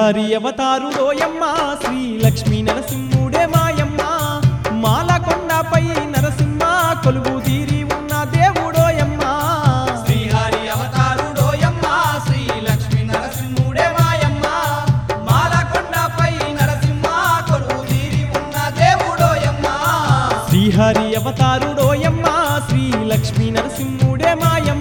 శ్రీహరి అవతారు రోయమ్మ శ్రీ లక్ష్మీ నరసింహుడే మాయమ్మ మాలకొండపై నరసింహ కొలువు తీరి ఉన్న దేవుడోయమ్మ శ్రీహరి అవతారుడోయమ్మ శ్రీ లక్ష్మీ నరసింహుడే మాయమ్మ మాలకొండపై నరసింహ కొలువు తీరి ఉన్న దేవుడోయమ్మ శ్రీహరి అవతారు రోయమ్మ శ్రీ లక్ష్మీ నరసింహుడే మాయమ్మ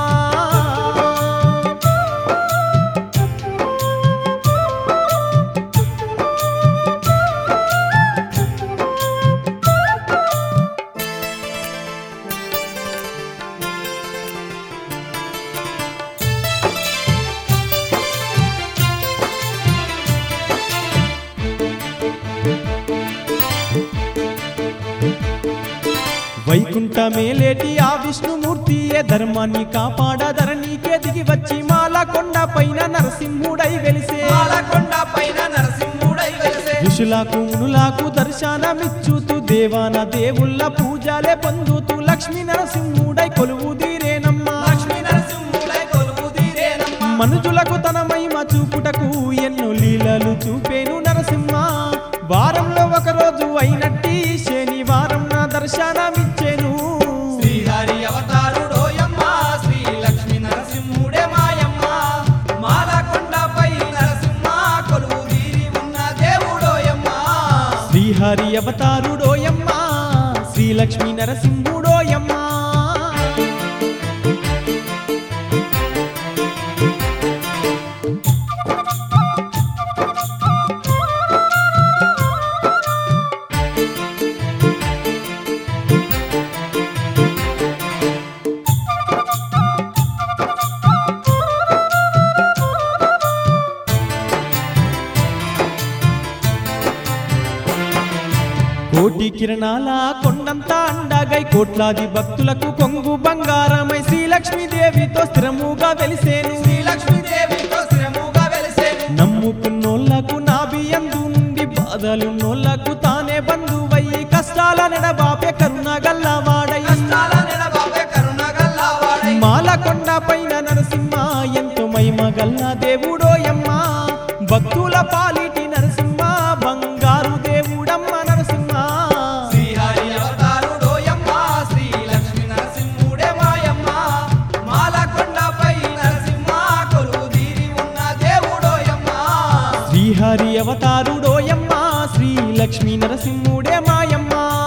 వైకుంఠమేలేటి ఆ విష్ణుమూర్తియే ధర్మాన్ని కాపాడ ధరణికే దిగి వచ్చి మాల కొండ పైన నరసింహుడై వెలిసే మాలకొండ పైన నరసింహుడై వెలిసే ఋషులకు మునులకు దర్శనమిచ్చుతూ దేవాన దేవుళ్ళ పూజలే పొందుతూ లక్ష్మీ నరసింహుడై కొలువు తీరేనమ్మా లక్ష్మీ నరసింహుడై కొలువు తీరేనమ్మ మనుజులకు తన మహిమ చూపుటకు ఎన్నో లీలలు చూపేను నరసింహ వారంలో ఒక రోజు అయినట్టి శనివారం నా దర్శనమిచ్చేను శ్రీహరి అవతారుడోయమ్మ శ్రీ లక్ష్మీ నరసింహుడే మాయమ్మ మాలకొండపై నరసింహ కొలువు తీరి ఉన్న దేవుడోయమ్మ శ్రీహరి అవతారుడోయమ్మ శ్రీ లక్ష్మీ నరసింహుడోయమ్మ కోటి కిరణాల కొండంత అండగై కోట్లాది భక్తులకు కొంగు బంగారమై శ్రీలక్ష్మీదేవితో స్థిరముగా వెలిసేను శ్రీ లక్ష్మీదేవితో స్థిరముగా వెలిసేను నమ్ముకున్నోళ్లకు నాభియందు నుండి బాధలున్నోళ్లకు తానే బంధువయ్యి కష్టాల నెడబాపే కరుణ గల్లవాడై కష్టాల నెడబాపే కరుణ గల్లవాడై మాలకొండ పైన నరసింహ ఎంతో మహిమ గల్ల దేవుడోయమ్మ భక్తుల పాలిటి నరసింహ బంగారు దేవుడమ్మ నరసింహ శ్రీహరి అవతారుడోయమ్మ శ్రీ లక్ష్మీ నరసింహుడే మాయమ్మ మాలకొండపై నరసింహ కొలువు తీరి ఉన్న దేవుడోయమ్మ శ్రీహరి అవతారుడోయమ్మ శ్రీ లక్ష్మీ నరసింహుడే మాయమ్మ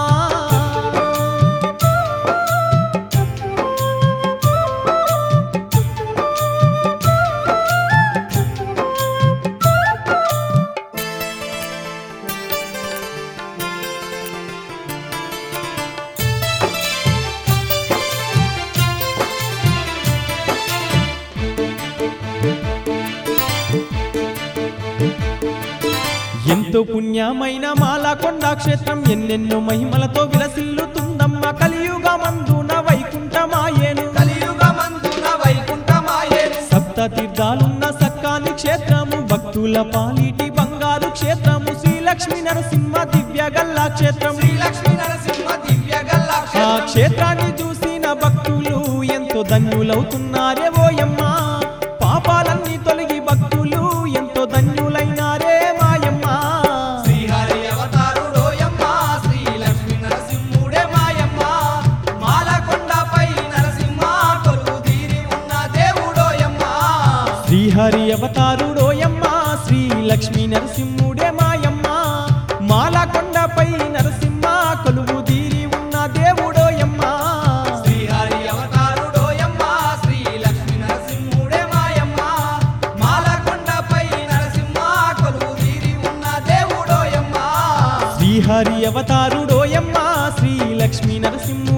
ఎంతో పుణ్యమైన మాలకొండ క్షేత్రం ఎన్నెన్నో మహిమలతో విలసిల్లుతుందమ్మ కలియుగమందున వైకుంఠమాయేను కలియుగమందున వైకుంఠమాయేను సప్త తీర్థాలున్న సక్కాని క్షేత్రము భక్తుల పాలిటి బంగారు క్షేత్రము శ్రీ లక్ష్మీ నరసింహ దివ్య గల్లా క్షేత్రం శ్రీ లక్ష్మీ నరసింహ దివ్య గల్లా ఆ క్షేత్రం. క్షేత్రాన్ని చూసిన భక్తులు ఎంతో ధన్యులవుతున్నారే ఓయమ్మ పాపాలన్నీ తొలగి భక్తులు ఎంతో ధన్యులైనారే మాయమ్మ శ్రీహరి అవతారుడోయమ్మ శ్రీ లక్ష్మీ నరసింహుడే మాయమ్మ మాలకొండపై నరసింహ కొలువు తీరి ఉన్న దేవుడోయమ్మ శ్రీహరి అవతారుడోయమ్మ శ్రీ లక్ష్మీ నరసింహుడే మాయమ్మ మాలకొండపై నరసింహ కొలువు తీరి ఉన్న దేవుడోయమ్మ శ్రీహరి అవతారుడోయమ్మ శ్రీ లక్ష్మీ నరసింహుడే మాయమ్మ మాలకొండపై నరసింహ కొలువు తీరి ఉన్న దేవుడోయమ్మ శ్రీహరి అవతారుడోయమ్మ శ్రీ లక్ష్మీ నరసింహ